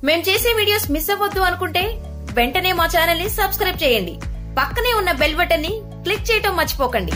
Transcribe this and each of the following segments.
మేం చేసే videos miss అవ్వద్దు అనుకుంటే వెంటనే మా ఛానల్ ని సబ్స్క్రైబ్ చేయండి పక్కనే ఉన్న బెల్ బటన్ ని క్లిక్ చేయటం మర్చిపోకండి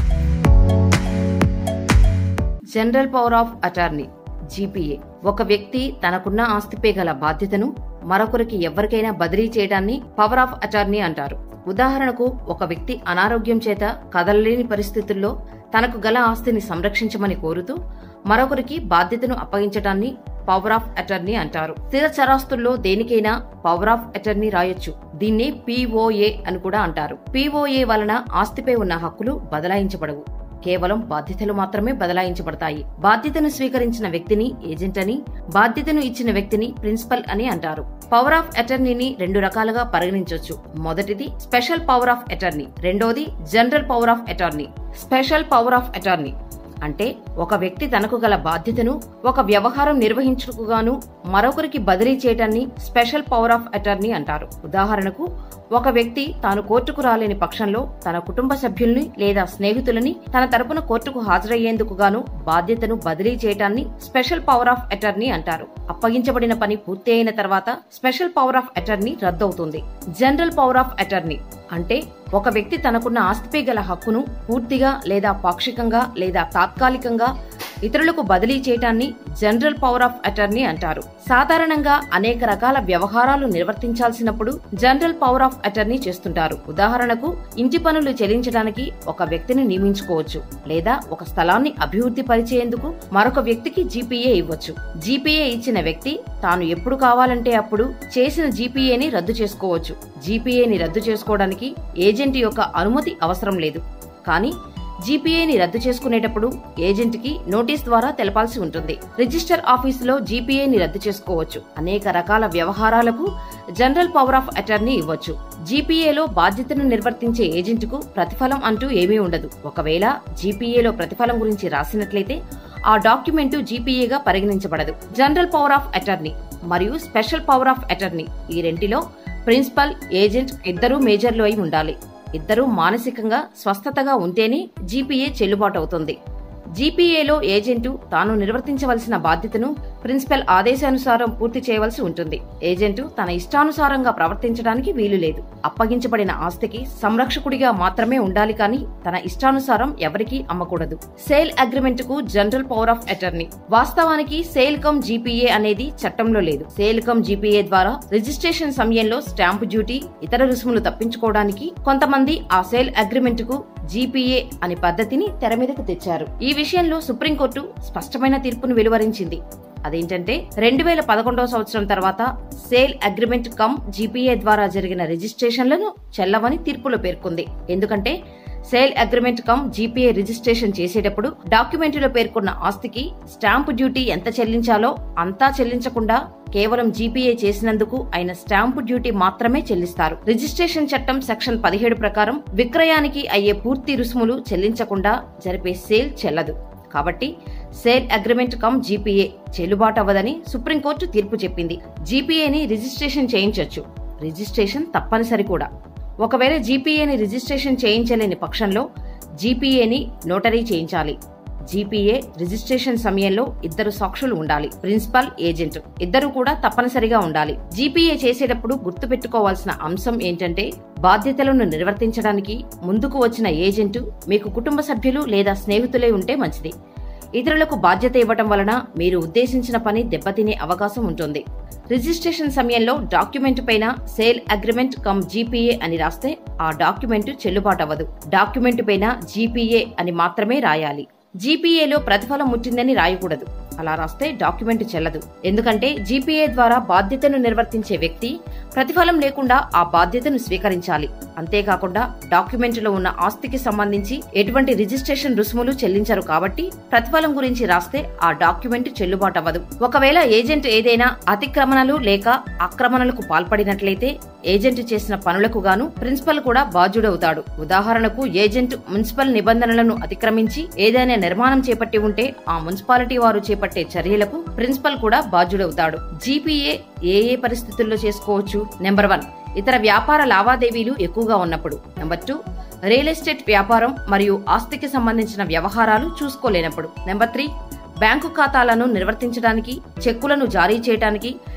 general power of attorney GPA ఒక వ్యక్తి తనకున్న ఆస్తిపై గల బాధ్యతను మరొకరికి ఎవరికైనా బదిలీ చేయడాన్ని పవర్ ఆఫ్ అటార్నీ అంటారు ఉదాహరణకు ఒక వ్యక్తి అనారోగ్యం చేత కదలలేని పరిస్థితుల్లో తనకు గల ఆస్తిని సంరక్షించమని కోరుతూ మరొకరికి బాధ్యతను అప్పగించడాన్ని పవర్ ఆఫ్ అటర్నీ అంటారు స్థిర చరాస్తుల్లో దేనికైనా పవర్ ఆఫ్ అటర్నీ రాయొచ్చు దీన్నే పీఓఏ అని కూడా అంటారు పీఓఏ వలన ఆస్తిపై ఉన్న హక్కులు బదలాయించబడవు కేవలం బాధ్యతలు మాత్రమే బదలాయించబడతాయి బాధ్యతను స్వీకరించిన వ్యక్తిని ఏజెంట్ అని బాధ్యతను ఇచ్చిన వ్యక్తిని ప్రిన్సిపల్ అని అంటారు పవర్ ఆఫ్ అటర్నీని రెండు రకాలుగా పరిగణించవచ్చు మొదటిది స్పెషల్ పవర్ ఆఫ్ అటర్నీ రెండోది general power of attorney special power of attorney అంటే ఒక వ్యక్తి తనకు గల బాధ్యతను ఒక వ్యవహారం నిర్వహించుకుగాను మరొకరికి బదిలీ చేయటాన్ని స్పెషల్ పవర్ ఆఫ్ అటార్నీ అంటారు ఉదాహరణకు ఒక వ్యక్తి తాను కోర్టుకు రాలేని పక్షంలో తన కుటుంబ సభ్యుల్ని లేదా స్నేహితులని తన తరపున కోర్టుకు హాజరయ్యేందుకు గాను బాధ్యతను బదిలీ చేయటాన్ని స్పెషల్ పవర్ ఆఫ్ అటార్నీ అంటారు అప్పగించబడిన పని పూర్తి అయిన తర్వాత స్పెషల్ పవర్ ఆఫ్ అటార్నీ రద్దవుతుంది జనరల్ పవర్ ఆఫ్ అటార్నీ అంటే ఒక వ్యక్తి తనకున్న ఆస్తిపై గల హక్కును పూర్తిగా లేదా పాక్షికంగా లేదా తాత్కాలికంగా ఇతరులకు బదిలీ చేయటాన్ని జనరల్ పవర్ ఆఫ్ అటార్నీ అంటారు సాధారణంగా అనేక రకాల వ్యవహారాలు నిర్వర్తించాల్సినప్పుడు జనరల్ పవర్ ఆఫ్ అటార్నీ చేస్తుంటారు ఉదాహరణకు ఇంటి పనులు చెల్లించడానికి ఒక వ్యక్తిని నియమించుకోవచ్చు లేదా ఒక స్థలాన్ని అభివృద్ధి పరిచేందుకు మరొక వ్యక్తికి జీపీఏ ఇవ్వచ్చు జీపీఏ ఇచ్చిన వ్యక్తి తాను ఎప్పుడు కావాలంటే అప్పుడు చేసిన జీపీఏని రద్దు చేసుకోవచ్చు జీపీఏని రద్దు చేసుకోవడానికి ఏజెంట్ యొక్క అనుమతి అవసరం లేదు కానీ జీపీఏని రద్దు చేసుకునేటప్పుడు ఏజెంట్ కి నోటీస్ ద్వారా తెలపాల్సి ఉంటుంది రిజిస్టర్ ఆఫీసులో జీపీఏని రద్దు చేసుకోవచ్చు అనేక రకాల వ్యవహారాలకు జనరల్ పవర్ ఆఫ్ అటార్నీ ఇవ్వచ్చు జీపీఏలో బాధ్యతను నిర్వర్తించే ఏజెంట్కు ప్రతిఫలం అంటూ ఏమీ ఉండదు ఒకవేళ జీపీఏలో ప్రతిఫలం గురించి రాసినట్లయితే ఆ డాక్యుమెంటు జీపీఏగా పరిగణించబడదు జనరల్ పవర్ ఆఫ్ అటార్నీ మరియు స్పెషల్ పవర్ ఆఫ్ అటార్నీ ఈ రెంటిలో ప్రిన్సిపల్ ఏజెంట్ ఇద్దరూ మేజర్లు అయి ఉండాలి ఇద్దరూ మానసికంగా స్వస్థతగా ఉంటేనే జీపీఏ చెల్లుబాటు అవుతుంది జీపీఏలో ఏజెంటు తాను నిర్వర్తించవలసిన బాధ్యతను ప్రిన్సిపల్ ఆదేశానుసారం పూర్తి చేయవలసి ఉంటుంది ఏజెంటు తన ఇష్టానుసారంగా ప్రవర్తించడానికి వీలు లేదు అప్పగించబడిన ఆస్తికి సంరక్షకుడిగా మాత్రమే ఉండాలి కానీ తన ఇష్టానుసారం ఎవరికీ అమ్మకూడదు సేల్ అగ్రిమెంట్ కు జనరల్ పవర్ ఆఫ్ అటర్నీ వాస్తవానికి సేల్ కమ్ జీపీఏ అనేది చట్టంలో లేదు సేల్ కమ్ జీపీఏ ద్వారా రిజిస్ట్రేషన్ సమయంలో స్టాంపు డ్యూటీ ఇతర రుసుములు తప్పించుకోవడానికి కొంతమంది ఆ సేల్ అగ్రిమెంట్ కు జీపీఏ అనే పద్ధతిని తెర మీదకు తెచ్చారు ఈ విషయంలో సుప్రీంకోర్టు స్పష్టమైన తీర్పును వెలువరించింది అదేంటంటే రెండు వేల పదకొండవ సంవత్సరం తర్వాత సేల్ అగ్రిమెంట్ కమ్ జీపీఏ ద్వారా జరిగిన రిజిస్ట్రేషన్లను చెల్లవని తీర్పులో పేర్కొంది ఎందుకంటే sale agreement cum GPA registration చేసేటప్పుడు డాక్యుమెంటులో పేర్కొన్న ఆస్తికి స్టాంపు డ్యూటీ ఎంత చెల్లించాలో అంతా చెల్లించకుండా కేవలం జీపీఏ చేసినందుకు అయిన స్టాంపు డ్యూటీ మాత్రమే చెల్లిస్తారు రిజిస్ట్రేషన్ చట్టం సెక్షన్ పదిహేడు ప్రకారం విక్రయానికి అయ్యే పూర్తి రుసుములు చెల్లించకుండా జరిపే సేల్ చెల్లదు కాబట్టి సేల్ అగ్రిమెంట్ కమ్ జీపీఏ చెల్లుబాటు అవ్వదని సుప్రీంకోర్టు తీర్పు చెప్పింది జీపీఏని రిజిస్ట్రేషన్ చేయించొచ్చు రిజిస్ట్రేషన్ తప్పనిసరి కూడా ఒకవేళ జీపీఏని రిజిస్ట్రేషన్ చేయించలేని పక్షంలో జీపీఏని నోటరీ చేయించాలి జీపీఏ రిజిస్ట్రేషన్ సమయంలో ఇద్దరు సాక్షులు ఉండాలి ప్రిన్సిపల్ ఏజెంట్ ఇద్దరు కూడా తప్పనిసరిగా ఉండాలి జీపీఏ చేసేటప్పుడు గుర్తుపెట్టుకోవాల్సిన అంశం ఏంటంటే బాధ్యతలను నిర్వర్తించడానికి ముందుకు వచ్చిన ఏజెంటు మీకు కుటుంబ సభ్యులు లేదా స్నేహితులే ఉంటే మంచిది ఇతరులకు బాధ్యత ఇవ్వటం వలన మీరు ఉద్దేశించిన పని దెబ్బతినే అవకాశం ఉంటుంది రిజిస్ట్రేషన్ సమయంలో డాక్యుమెంట్ పైన సేల్ అగ్రిమెంట్ కమ్ జీపీఏ అని రాస్తే ఆ డాక్యుమెంట్ చెల్లుబాటు అవ్వదు డాక్యుమెంట్ పైన జీపీఏ అని మాత్రమే రాయాలి జీపీఏలో ప్రతిఫలం ముట్టిందని రాయకూడదు అలా రాస్తే డాక్యుమెంట్ చెల్లదు ఎందుకంటే జీపీఏ ద్వారా బాధ్యతను నిర్వర్తించే వ్యక్తి ప్రతిఫలం లేకుండా ఆ బాధ్యతను స్వీకరించాలి అంతేకాకుండా డాక్యుమెంట్లో ఉన్న ఆస్తికి సంబంధించి ఎటువంటి రిజిస్ట్రేషన్ రుసుములు చెల్లించరు కాబట్టి ప్రతిఫలం గురించి రాస్తే ఆ డాక్యుమెంట్ చెల్లుబాటు అవ్వదు ఒకవేళ ఏజెంట్ ఏదైనా అతిక్రమణలు లేక ఆక్రమణలకు పాల్పడినట్లయితే ఏజెంట్ చేసిన పనులకు గాను ప్రిన్సిపల్ కూడా బాధ్యుడవుతాడు ఉదాహరణకు ఏజెంట్ మున్సిపల్ నిబంధనలను అతిక్రమించి ఏదైనా నిర్మాణం చేపట్టి ఉంటే ఆ మున్సిపాలిటీ వారు చేపట్టే చర్యలకు ప్రిన్సిపల్ కూడా బాధ్యుడవుతాడు జీపీఏ ఏ ఏ పరిస్థితుల్లో చేసుకోవచ్చు నెంబర్ వన్ ఇతర వ్యాపార లావాదేవీలు ఎక్కువగా ఉన్నప్పుడు నెంబర్ టూ రియల్ ఎస్టేట్ వ్యాపారం మరియు ఆస్తికి సంబంధించిన వ్యవహారాలు చూసుకోలేనప్పుడు నెంబర్ త్రీ బ్యాంకు ఖాతాలను నిర్వర్తించడానికి చెక్కులను జారీ చేయడానికి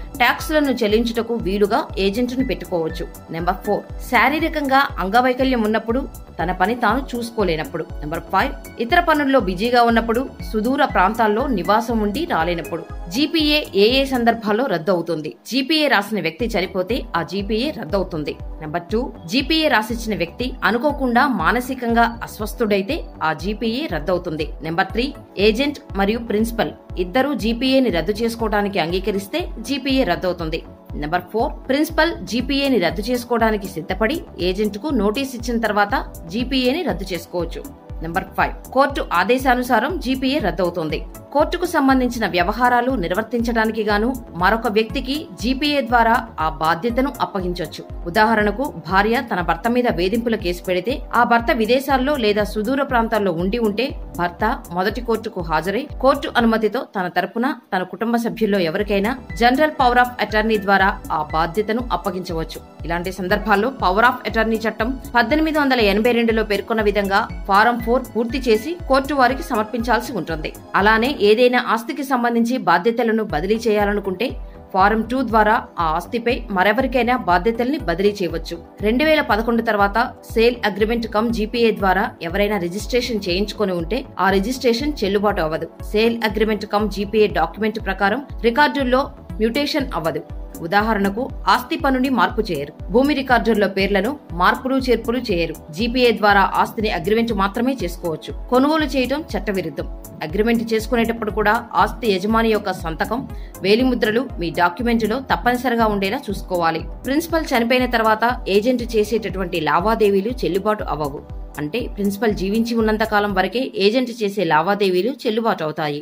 ట్యాక్స్లను చెల్లించుటకు వీలుగా ఏజెంట్ను పెట్టుకోవచ్చు నెంబర్ ఫోర్ శారీరకంగా అంగవైకల్యం ఉన్నప్పుడు తన పని తాను చూసుకోలేనప్పుడు నెంబర్ ఫైవ్ ఇతర పనుల్లో బిజీగా ఉన్నప్పుడు సుదూర ప్రాంతాల్లో నివాసం ఉండి రాలేనప్పుడు జీపీఏ ఏ ఏ సందర్భాల్లో రద్దు అవుతుంది జీపీఏ రాసిన వ్యక్తి చనిపోతే ఆ జీపీఏ రద్దవుతుంది నెంబర్ టూ జీపీఏ రాసిచ్చిన వ్యక్తి అనుకోకుండా మానసికంగా అస్వస్థుడైతే ఆ జీపీఏ రద్దవుతుంది నెంబర్ త్రీ ఏజెంట్ మరియు ప్రిన్సిపల్ ఇద్దరూ జీపీఏని రద్దు చేసుకోవడానికి అంగీకరిస్తే జీపీఏ రద్దవుతుంది నెంబర్ ఫోర్ ప్రిన్సిపల్ జీపీఏని రద్దు చేసుకోవడానికి సిద్ధపడి ఏజెంట్ కు నోటీస్ ఇచ్చిన తర్వాత జీపీఏని రద్దు చేసుకోవచ్చు నెంబర్ ఫైవ్ కోర్టు ఆదేశానుసారం జీపీఏ రద్దవుతుంది కోర్టుకు సంబంధించిన వ్యవహారాలు నిర్వర్తించడానికి గాను మరొక వ్యక్తికి జీపీఏ ద్వారా ఆ బాధ్యతను అప్పగించవచ్చు ఉదాహరణకు భార్య తన భర్త మీద వేధింపుల కేసు పెడితే ఆ భర్త విదేశాల్లో లేదా సుదూర ప్రాంతాల్లో ఉండి ఉంటే భర్త మొదటి కోర్టుకు హాజరై కోర్టు అనుమతితో తన తరపున తన కుటుంబ సభ్యుల్లో ఎవరికైనా జనరల్ పవర్ ఆఫ్ అటార్నీ ద్వారా ఆ బాధ్యతను అప్పగించవచ్చు ఇలాంటి సందర్భాల్లో పవర్ ఆఫ్ అటార్నీ చట్టం పద్దెనిమిది వందల ఎనభై రెండులో పేర్కొన్న విధంగా ఫారం ఫోర్ పూర్తి చేసి కోర్టు వారికి సమర్పించాల్సి ఉంటుంది అలానే ఏదైనా ఆస్తికి సంబంధించి బాధ్యతలను బదిలీ చేయాలనుకుంటే ఫారం టూ ద్వారా ఆ ఆస్తిపై మరెవరికైనా బాధ్యతల్ని బదిలీ చేయవచ్చు రెండు వేల పదకొండు తర్వాత సేల్ అగ్రిమెంట్ కమ్ జీపీఏ ద్వారా ఎవరైనా రిజిస్ట్రేషన్ చేయించుకొని ఉంటే ఆ రిజిస్ట్రేషన్ చెల్లుబాటు అవ్వదు sale agreement cum GPA document ప్రకారం రికార్డుల్లో మ్యూటేషన్ అవ్వదు ఉదాహరణకు ఆస్తి పనుని మార్పు చేయరు భూమి రికార్డుల్లో పేర్లను మార్పులు చేర్పులు చేయరు జీపీఏ ద్వారా ఆస్తిని అగ్రిమెంట్ మాత్రమే చేసుకోవచ్చు కొనుగోలు చేయడం చట్టవిరుద్ధం అగ్రిమెంట్ చేసుకునేటప్పుడు కూడా ఆస్తి యజమాని యొక్క సంతకం వేలిముద్రలు మీ డాక్యుమెంట్లో తప్పనిసరిగా ఉండేలా చూసుకోవాలి ప్రిన్సిపల్ చనిపోయిన తర్వాత ఏజెంట్ చేసేటటువంటి లావాదేవీలు చెల్లుబాటు అవ్వవు అంటే ప్రిన్సిపల్ జీవించి ఉన్నంత కాలం వరకే ఏజెంట్ చేసే లావాదేవీలు చెల్లుబాటు అవుతాయి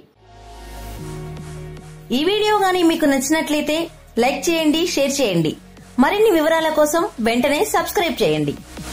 ఈ వీడియో గానీ మీకు నచ్చినట్లయితే లైక్ చేయండి షేర్ చేయండి మరిన్ని వివరాల కోసం వెంటనే సబ్స్క్రైబ్ చేయండి